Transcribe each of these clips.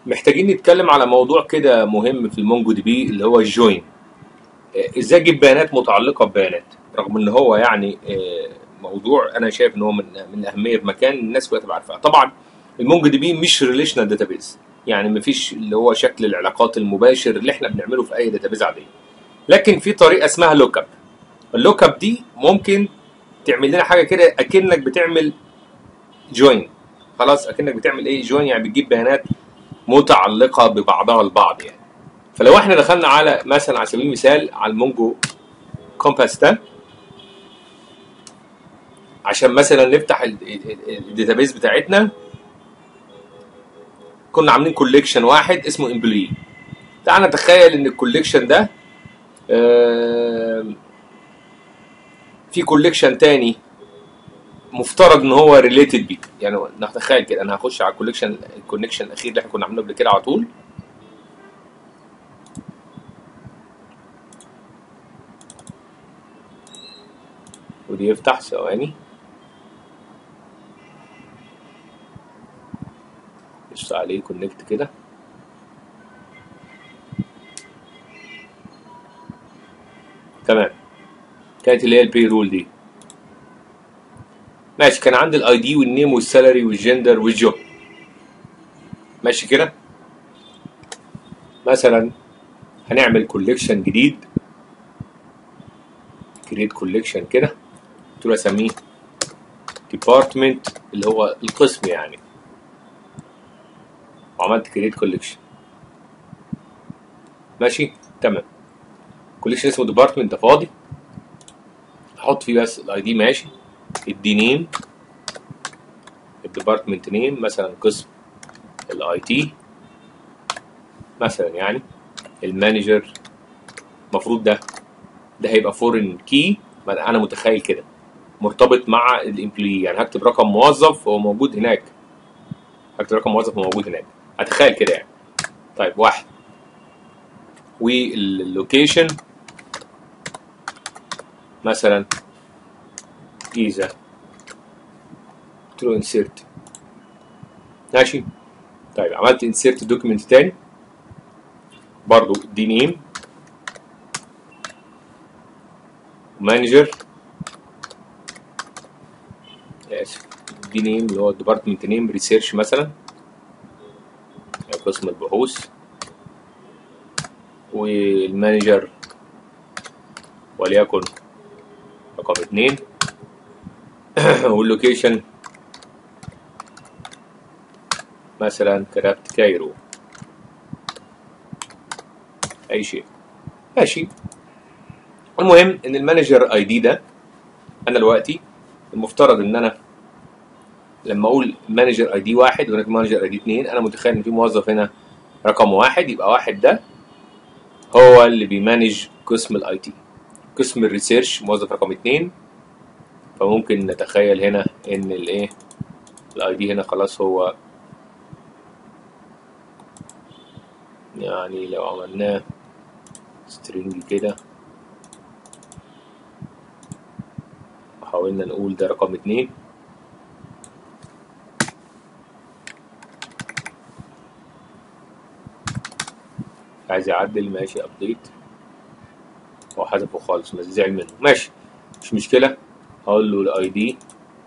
محتاجين نتكلم على موضوع كده مهم في المونجو دي بي اللي هو الجوين آه، ازاي اجيب بيانات متعلقه ببيانات رغم ان هو يعني آه، موضوع انا شايف ان هو من من الاهميه في مكان الناس كلها تبقى عارفاه طبعا المونجو دي بي مش ريليشنال داتابيز يعني مفيش اللي هو شكل العلاقات المباشر اللي احنا بنعمله في اي داتابيز عاديه لكن في طريقه اسمها لوك اب اللوك اب دي ممكن تعمل لنا حاجه كده اكنك بتعمل جوين خلاص اكنك بتعمل ايه جوين يعني بتجيب بيانات متعلقه ببعضها البعض يعني فلو احنا دخلنا على مثلا على سبيل المثال على المونجو كومباس ده عشان مثلا نفتح ال- ال- ال- الداتابيز بتاعتنا كنا عاملين كوليكشن واحد اسمه امبلوي تعال نتخيل ان الكوليكشن ده آم، في كوليكشن تاني مفترض ان هو ريليتد بيه يعني نتخيل كده انا هخش على الكوليكشن الكونكشن الاخير اللي احنا كنا عاملينه قبل كده على طول ودي يفتح ثواني قشط عليه كونكت كده تمام كانت اللي هي البي رول دي ماشي كان عندي الاي دي والنيم والسالري والجندر والجوب ماشي كده مثلا هنعمل كوليكشن جديد كريت كوليكشن كده قلت له اسميه ديبارتمنت اللي هو القسم يعني وعملت كريت كوليكشن ماشي تمام كوليكشن اسمه ديبارتمنت ده فاضي احط فيه بس الاي دي ماشي الدي نيم الديبارتمنت نيم مثلا قسم الاي تي مثلا يعني المانجر المفروض ده ده هيبقى فورين كي انا متخيل كده مرتبط مع الامبلوي يعني هكتب رقم موظف هو موجود هناك هكتب رقم موظف هو موجود هناك هتخيل كده يعني طيب واحد واللوكيشن مثلا جيزة قلت له انسيرت ماشي طيب عملت انسيرت دوكيمنت تاني برضو دي نيم مانجر اسف دي نيم اللي هو الديبارتمنت نيم ريسيرش مثلا قسم البحوث والمانجر وليكن رقم اتنين واللوكيشن مثلا كتبت كايرو اي شيء ماشي المهم ان المانجر اي دي ده انا دلوقتي المفترض ان انا لما اقول مانجر اي دي واحد وهناك مانجر اي دي اتنين انا متخيل ان في موظف هنا رقم واحد يبقى واحد ده هو اللي بيمانج قسم الاي تي قسم الريسيرش موظف رقم اتنين فممكن نتخيل هنا ان الايه الاي دي هنا خلاص هو يعني لو عملناه سترينج كده وحاولنا نقول ده رقم اتنين عايز يعدل ماشي ابديت هو حذفه خالص بس زعل منه ماشي مش مشكلة هقول له الاي دي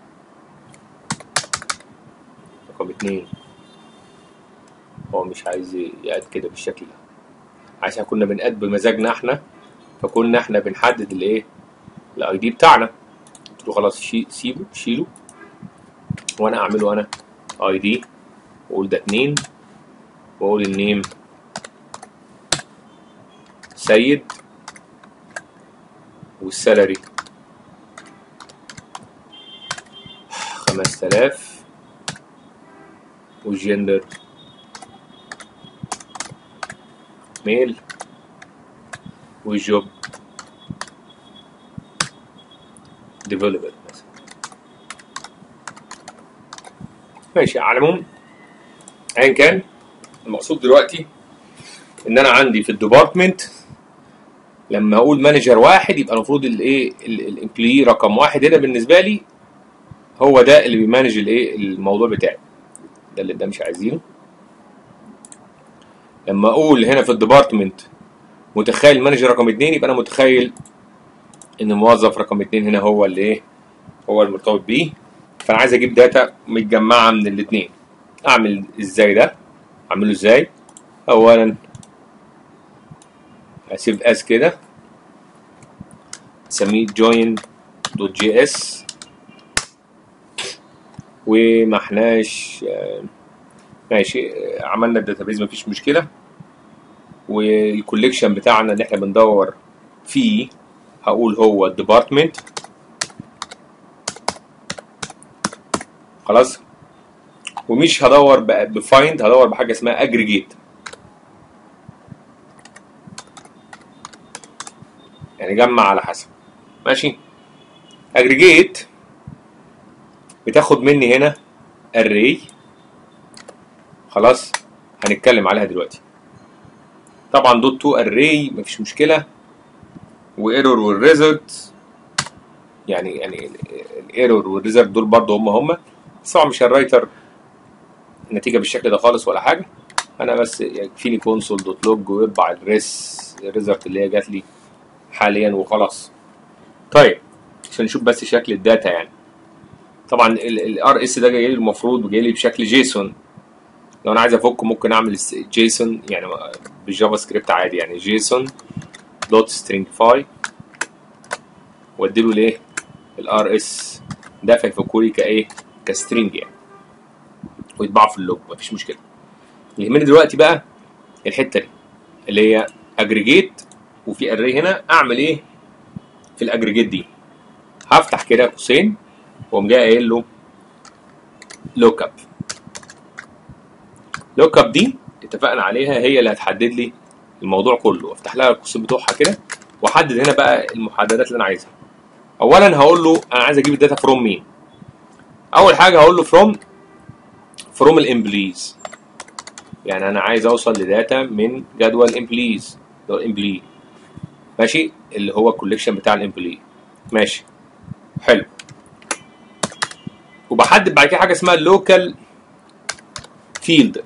رقم اتنين هو مش عايز يقعد كده بالشكل ده عشان كنا بنقاد بمزاجنا احنا فكنا احنا بنحدد الايه الاي دي بتاعنا قلت له خلاص شي سيبه شيله وانا اعمله انا اي دي واقول ده اتنين واقول النيم سيد والسالري خمس تلاف والجندر ميل والجوب ديفلوبر مثلا ماشي على العموم ايا كان المقصود دلوقتي ان انا عندي في الديبارتمنت لما اقول مانجر واحد يبقى المفروض الايه الامبلوي رقم واحد هنا بالنسبه لي هو ده اللي بيمانج الايه الموضوع بتاعي ده اللي ده مش عايزينه لما اقول هنا في الديبارتمنت متخيل المانجر رقم اتنين يبقى انا متخيل ان الموظف رقم اتنين هنا هو اللي ايه هو المرتبط بيه فانا عايز اجيب داتا متجمعه من الاتنين اعمل ازاي ده اعمله ازاي اولا اسيب اس كده اسميه join دوت جي اس وما احناش آه، ماشي آه، عملنا الداتابيز مفيش مشكله والكوليكشن بتاعنا اللي احنا بندور فيه هقول هو الديبارتمنت خلاص ومش هدور بفايند هدور بحاجه اسمها اجريجيت يعني جمع على حسب ماشي اجريجيت بتاخد مني هنا array خلاص هنتكلم عليها دلوقتي طبعا دوت تو array مفيش مشكله وايرور والريزلت يعني يعني الايرور والريزلت دول برضه هم هم بس طبعا مش الرايتر النتيجه بالشكل ده خالص ولا حاجه انا بس يكفيني كونسول دوت لوج ويطبع الريس الريزلت اللي هي جات لي حاليا وخلاص طيب عشان نشوف بس شكل الداتا يعني طبعا الار اس ده جاي لي المفروض جاي لي بشكل جيسون لو انا عايز افكه ممكن اعمل جيسون يعني بالجافا سكريبت عادي يعني جيسون دوت سترينجفاي واديله الايه الار اس ده فيفكه لي كايه كسترينج يعني ويطبعه في اللوج مفيش مشكله اللي يهمني دلوقتي بقى الحته دي اللي هي اجريجيت وفي اري هنا اعمل ايه في الاجريجيت دي هفتح كده قوسين واقوم جاي قايل له لوك اب لوك اب دي اتفقنا عليها هي اللي هتحدد لي الموضوع كله افتح لها القوسين بتوعها كده واحدد هنا بقى المحددات اللي انا عايزها اولا هقول له انا عايز اجيب الداتا فروم مين اول حاجه هقول له فروم فروم الامبليز يعني انا عايز اوصل لداتا من جدول امبليز اللي هو الامبلي ماشي اللي هو الكوليكشن بتاع الامبلي ماشي حلو وبحدد بعد كده حاجه اسمها اللوكال فيلد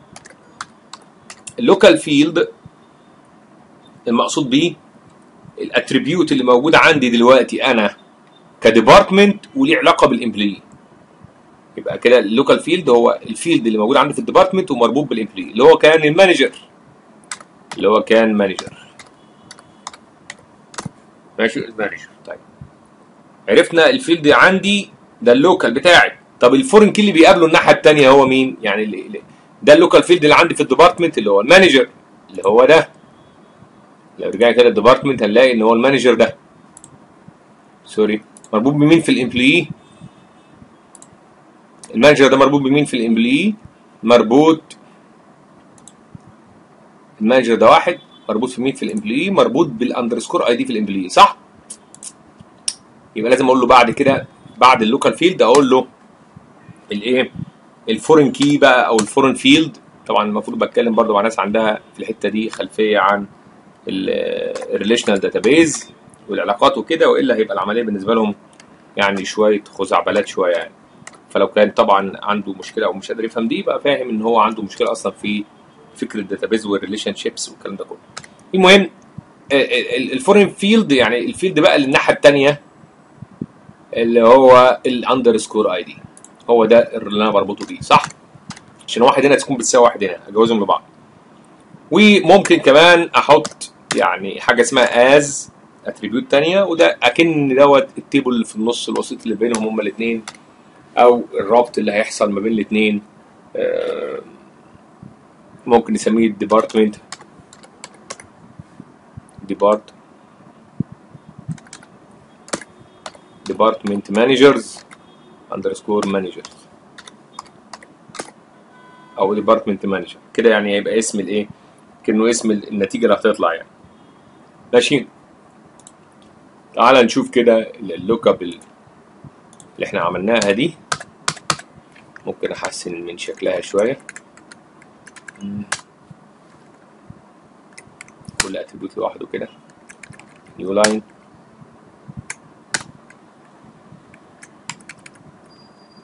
اللوكال فيلد المقصود بيه الاتريبيوت اللي موجود عندي دلوقتي انا كديبارتمنت وليه علاقه بالامبلي يبقى كده اللوكال فيلد هو الفيلد اللي موجود عندي في الديبارتمنت ومربوط بالامبلي اللي هو كان المانجر اللي هو كان مانجر ماشي المانجر طيب عرفنا الفيلد عندي ده اللوكال بتاعي طب الفورن كي اللي بيقابله الناحيه الثانيه هو مين يعني اللي اللي ده اللوكال فيلد اللي عندي في الديبارتمنت اللي هو المانجر اللي هو ده لو رجعنا كده الديبارتمنت هنلاقي ان هو المانجر ده سوري مربوط بمين في الامبلوي المانجر ده مربوط بمين في الامبلوي مربوط المانجر ده واحد مربوط في مين في الامبلوي مربوط بالاندرسكور اي دي في الامبلوي صح يبقى لازم اقول له بعد كده بعد اللوكال فيلد اقول له الايه الفورن كي بقى او الفورن فيلد طبعا المفروض بتكلم برضو مع ناس عندها في الحته دي خلفيه عن الريليشنال داتابيز والعلاقات وكده والا هيبقى العمليه بالنسبه لهم يعني شويه خزعبلات شويه يعني فلو كان طبعا عنده مشكله او مش قادر يفهم دي يبقى فاهم ان هو عنده مشكله اصلا في فكره الداتابيز والريليشن شيبس والكلام ده كله المهم الفورين فيلد يعني الفيلد بقى اللي الناحيه الثانيه اللي هو الاندرسكور اي دي هو ده اللي انا بربطه بيه صح عشان واحد هنا تكون بتساوي واحد هنا اجوزهم لبعض وممكن كمان احط يعني حاجه اسمها از اتريبيوت تانية وده اكن دوت التيبل اللي في النص الوسيط اللي بينهم هما الاثنين او الربط اللي هيحصل ما بين الاثنين ممكن نسميه ديبارتمنت ديبارت ديبارتمنت مانجرز اندرسكور مانجرز او ديبارتمنت مانجر كده يعني هيبقى اسم الايه كانه اسم النتيجه اللي هتطلع يعني ماشي تعال نشوف كده اللوك اب اللي احنا عملناها دي ممكن احسن من شكلها شويه كل اتريبيوت لوحده كده نيو لاين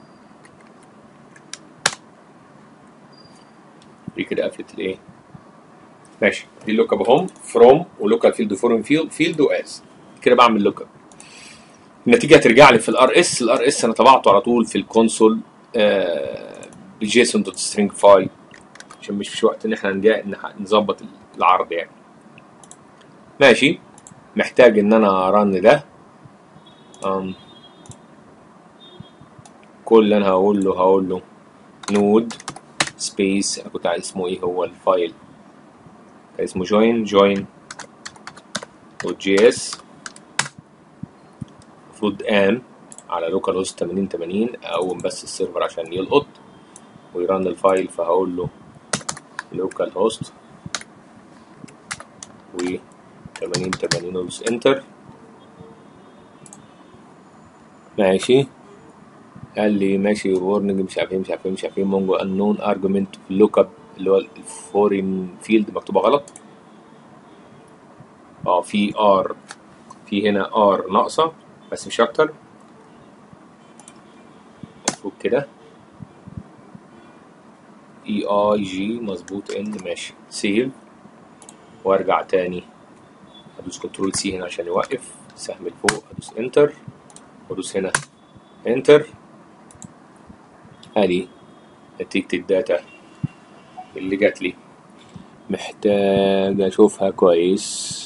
دي كده قفلت الايه ماشي دي اللوك اب اهم فروم ولوكال فيلد وفورين فيلد فيلد واز كده بعمل لوك اب النتيجه هترجع لي في الار اس الار اس انا طبعته على طول في الكونسول آه بجيسون دوت سترينج فايل عشان مش في وقت ان احنا نجا- نح- نظبط العرض يعني ماشي محتاج ان انا ارن ده أم. كل اللي انا هقول له هقول له نود سبيس انا كنت عايز اسمه ايه هو الفايل كان اسمه جوين جوين دوت جي اس المفروض ام على لوكال هوست 8080 اقوم بس السيرفر عشان يلقط ويرن الفايل فهقول له لوكال هوست و 8080 دوس انتر ماشي قال لي ماشي وورنينج مش عارف ايه مش عارف ايه مش عارف ايه مونجو انون ارجيومنت في اللوك اب اللي هو الفورين فيلد مكتوبه غلط اه في ار في هنا ار ناقصه بس مش اكتر المفروض كده اي اي جي مظبوط ان ماشي سيف وارجع تاني ادوس كنترول سي هنا عشان يوقف سهم لفوق ادوس انتر وادوس هنا انتر ادي نتيجة الداتا اللي جات لي محتاج اشوفها كويس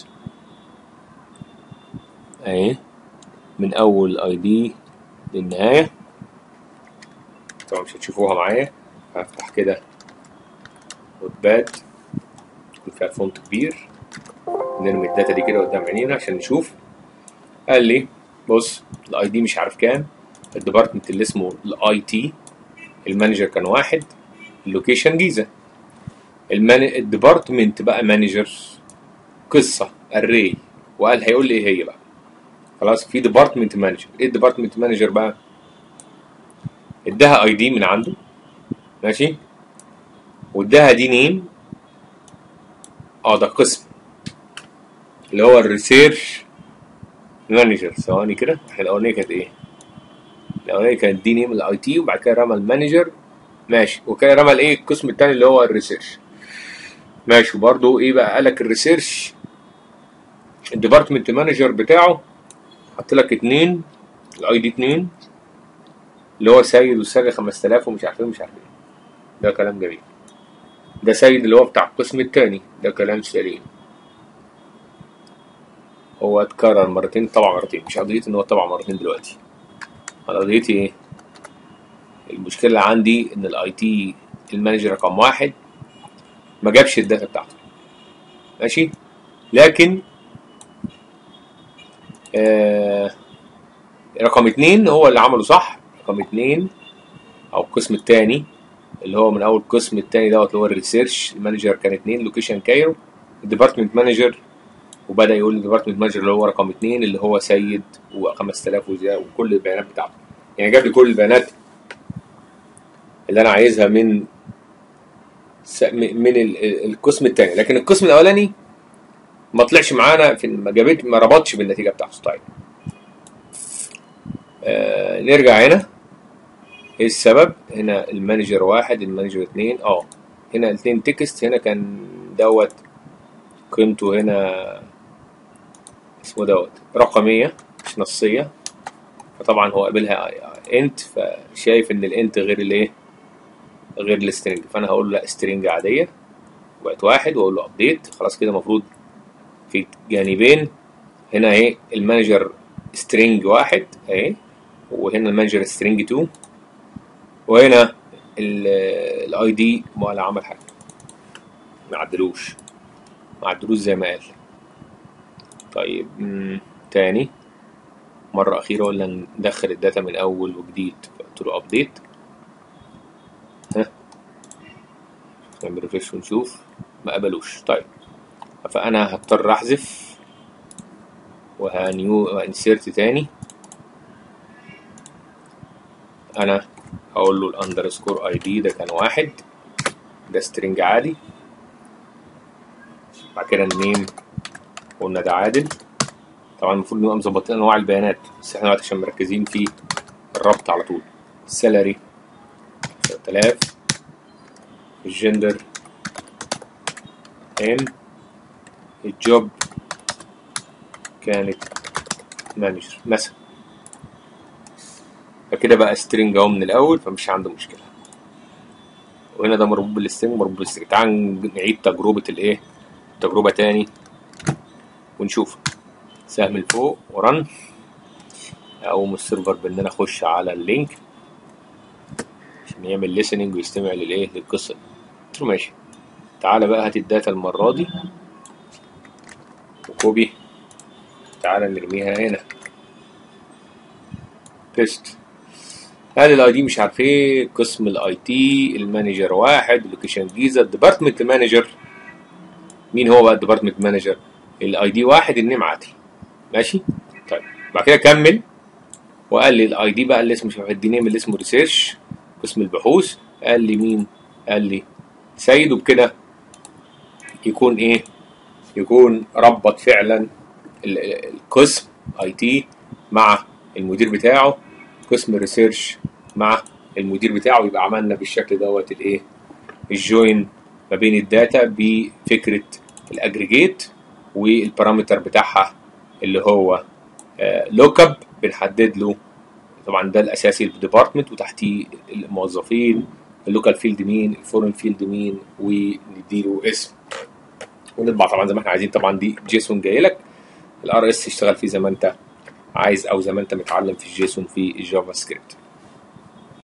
اهي من اول اي دي للنهاية طبعا مش هتشوفوها معايا هفتح كده نوتباد يكون فيها فونت كبير نرمي الداتا دي كده قدام عينينا عشان نشوف قال لي بص الاي دي مش عارف كام الديبارتمنت اللي اسمه الاي تي المانجر كان واحد اللوكيشن جيزه المان... الديبارتمنت بقى مانجر قصه الري وقال هيقول لي ايه هي بقى خلاص في ديبارتمنت مانجر ايه الديبارتمنت مانجر بقى اداها اي دي من عنده ماشي واداها دي نيم اه ده قسم اللي هو الريسيرش مانجر ثواني كده الاولانيه كانت ايه الاولانيه كانت دي نيم الاي تي وبعد كده رمى المانجر ماشي وكده رمى الايه القسم التاني اللي هو الريسيرش ماشي وبرده ايه بقى قالك الريسيرش الديبارتمنت مانجر بتاعه حط لك اتنين الاي دي اتنين اللي هو سيد والساجة 5000 ومش عارف ايه ومش عارف ايه ده كلام جميل ده سيد اللي هو بتاع القسم التاني ده كلام سليم هو اتكرر مرتين طبعا مرتين مش قضيتي ان هو طبعا مرتين دلوقتي انا قضيتي ايه المشكلة اللي عندي ان الاي تي المانجر رقم واحد ما جابش الداتا بتاعته ماشي لكن آه رقم اتنين هو اللي عمله صح رقم اتنين او القسم التاني اللي هو من اول القسم التاني دوت اللي هو الريسيرش المانجر كان اتنين لوكيشن كايرو الديبارتمنت مانجر وبدا يقول الديبارتمنت مانجر اللي هو رقم اتنين اللي هو سيد و5000 وكل البيانات بتاعته يعني جاب لي كل البيانات اللي انا عايزها من من القسم الثاني لكن القسم الاولاني ما طلعش معانا في ما جابت ما ربطش بالنتيجه بتاعته طيب آه نرجع هنا ايه السبب هنا المانجر واحد المانجر اتنين اه هنا اتنين تكست هنا كان دوت قيمته هنا اسمه دوت رقميه مش نصيه فطبعا هو قابلها انت فشايف ان الانت غير الايه غير السترنج فانا هقول له لا سترنج عاديه بقت واحد واقول له ابديت خلاص كده المفروض في جانبين هنا اهي المانجر سترنج واحد اهي وهنا المانجر سترنج 2 وهنا الاي دي ولا عمل حاجه ما عدلوش ما عدلوش زي ما قال طيب تاني مرة أخيرة قلنا ندخل الداتا من أول وجديد قلت له أبديت ها نعمل ريفرش ونشوف ما قبلوش طيب فأنا هضطر أحذف وهنيو انسيرت تاني أنا هقول له الأندرسكور أي دي ده كان واحد ده سترينج عادي بعد كده النيم قلنا ده عادل طبعا المفروض نبقى مظبطين انواع البيانات بس احنا دلوقتي عشان مركزين في الربط على طول السالري 3000 الجندر ام الجوب كانت مانجر مثلا فكده بقى سترينج اهو من الاول فمش عنده مشكله وهنا ده مربوط بالسترينج مربوط بالسترينج تعال نعيد تجربه الايه تجربه تاني ونشوف سهم لفوق ورن اقوم السيرفر بان انا اخش على اللينك عشان يعمل ليسننج ويستمع للايه للقصه قلت له ماشي تعالى بقى هات الداتا المره دي وكوبي تعالى نرميها هنا بيست هذا الاي دي مش عارف ايه قسم الاي تي المانجر واحد لوكيشن جيزه الديبارتمنت مانجر مين هو بقى الديبارتمنت مانجر الاي دي واحد النيم عادي ماشي طيب بعد كده كمل وقال لي الاي دي بقى اللي اسمه شوف الدي نيم اللي اسمه ريسيرش قسم البحوث قال لي مين قال لي سيد وبكده يكون ايه يكون ربط فعلا القسم اي تي مع المدير بتاعه قسم الريسيرش مع المدير بتاعه يبقى عملنا بالشكل دوت الايه الجوين ما بين الداتا بفكره الاجريجيت والبارامتر بتاعها اللي هو لوك اب بنحدد له طبعا ده الاساسي الديبارتمنت وتحتيه الموظفين اللوكال فيلد مين الفورن فيلد مين ونديله اسم ونطبع طبعا زي ما احنا عايزين طبعا دي جيسون جاي لك الار اس اشتغل فيه زي ما انت عايز او زي ما انت متعلم في الجيسون في الجافا سكريبت